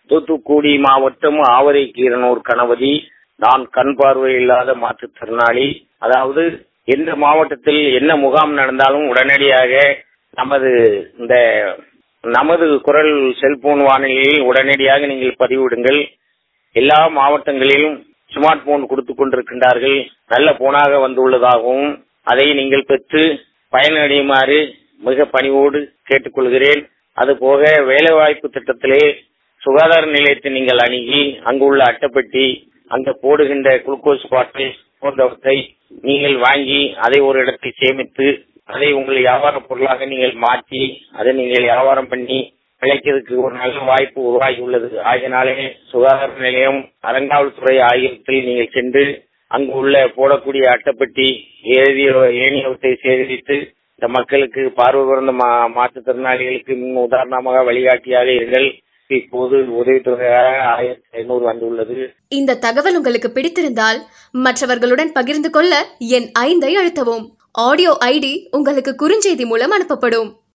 தூத்துக்குடி மாவட்டம் ஆவரை கீரனூர் கணபதி நான் கண் பார்வை இல்லாத மாற்றுத்திறனாளி அதாவது எந்த மாவட்டத்தில் என்ன முகாம் நடந்தாலும் உடனடியாக நமது இந்த நமது குரல் செல்போன் வானிலையில் உடனடியாக நீங்கள் பதிவிடுங்கள் எல்லா மாவட்டங்களிலும் ஸ்மார்ட் போன் கொடுத்து கொண்டிருக்கின்றார்கள் நல்ல போனாக வந்துள்ளதாகவும் அதை நீங்கள் பெற்று பயனடையுமாறு மிக பணிவோடு கேட்டுக்கொள்கிறேன் அதுபோக வேலைவாய்ப்பு திட்டத்திலே சுகாதார நிலையத்தை நீங்கள் அணுகி அங்குள்ள அட்டைப்பெட்டி அங்க போடுகின்ற குளுக்கோஸ் பாட்டில் போன்றவற்றை நீங்கள் வாங்கி அதை ஒரு இடத்தில் சேமித்து அதை உங்கள் வியாபார பொருளாக நீங்கள் மாற்றி அதை நீங்கள் வியாபாரம் பண்ணி பிழைக்கிறதுக்கு ஒரு நல்ல வாய்ப்பு உருவாகி உள்ளது ஆகினாலே சுகாதார நிலையம் அறங்காவல்துறை ஆகியவற்றில் நீங்கள் சென்று அங்கு உள்ள போடக்கூடிய அட்டைப்பெட்டி ஏதிய ஏனியவற்றை சேகரித்து இந்த மக்களுக்கு பார்வை குறைந்த மா- மாற்றுத்திறனாளிகளுக்கு முன் உதாரணமாக வழிகாட்டியாக இருங்கள் இப்போது உதவித்தொகையாக ஆயிரத்தி ஐநூறு வந்துள்ளது இந்த தகவல் உங்களுக்கு பிடித்திருந்தால் மற்றவர்களுடன் பகிர்ந்து கொள்ள என் ஐந்தை அழுத்தவும் ஆடியோ ஐடி உங்களுக்கு குறுஞ்செய்தி மூலம் அனுப்பப்படும்